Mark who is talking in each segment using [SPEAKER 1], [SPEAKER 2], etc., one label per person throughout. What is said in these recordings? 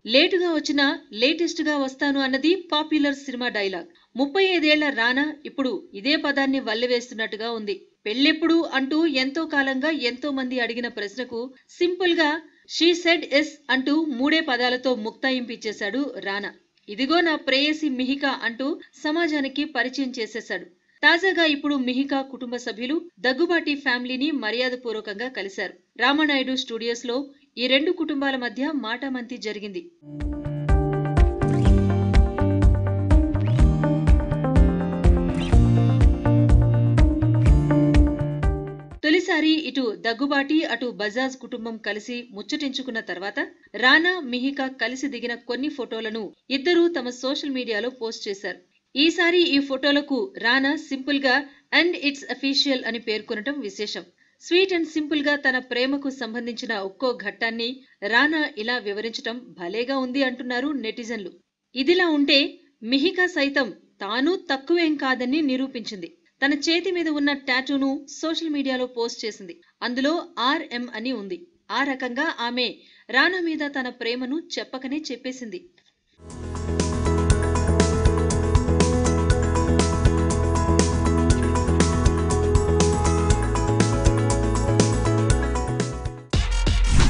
[SPEAKER 1] లేటుగా వచ్చినా లేటెస్ట్ గా వస్తాను అన్నది పాపులర్ సినిమా డైలాగ్ ముప్పై ఐదేళ్ల రానా ఇప్పుడు ఇదే పదాన్ని వల్లెవేస్తున్నట్టుగా ఉంది పెళ్ళెప్పుడు అంటూ ఎంతో కాలంగా ఎంతో మంది అడిగిన ప్రశ్నకు సింపుల్ గా షీ సెడ్ ఎస్ అంటూ మూడే పదాలతో ముక్తాయింపు ఇచ్చేశాడు రానా ఇదిగో నా ప్రేయసి మిహిక అంటూ సమాజానికి పరిచయం చేసేశాడు తాజాగా ఇప్పుడు మిహికా కుటుంబ సభ్యులు దగ్గుబాటి ఫ్యామిలీని మర్యాదపూర్వకంగా కలిశారు రామానాయుడు స్టూడియోస్ లో ఈ రెండు కుటుంబాల మధ్య మాటామంతి జరిగింది తొలిసారి ఇటు దగ్గుబాటి అటు బజాజ్ కుటుంబం కలిసి ముచ్చటించుకున్న తర్వాత రానా మిహికా కలిసి దిగిన కొన్ని ఫోటోలను ఇద్దరూ తమ సోషల్ మీడియాలో పోస్ట్ చేశారు ఈసారి ఈ ఫోటోలకు రానా సింపుల్ గా అండ్ ఇట్స్ అఫీషియల్ అని పేర్కొనటం విశేషం స్వీట్ అండ్ సింపుల్ గా తన ప్రేమకు సంబంధించిన ఒక్కో ఘట్టాన్ని రానా ఇలా వివరించటం భలేగా ఉంది అంటున్నారు నెటిజన్లు ఇదిలా ఉంటే మిహికా సైతం తాను తక్కువేం కాదని నిరూపించింది తన చేతి మీద ఉన్న టాటూను సోషల్ మీడియాలో పోస్ట్ చేసింది అందులో ఆర్ఎం అని ఉంది ఆ రకంగా ఆమె రానా మీద తన ప్రేమను చెప్పకనే చెప్పేసింది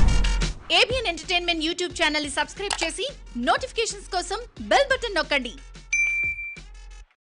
[SPEAKER 2] ఏబిఎన్ ఎంటర్టైన్మెంట్ యూట్యూబ్ ఛానల్ ని సబ్స్క్రైబ్ చేసి నోటిఫికేషన్స్ కోసం బెల్ బటన్ నొక్కండి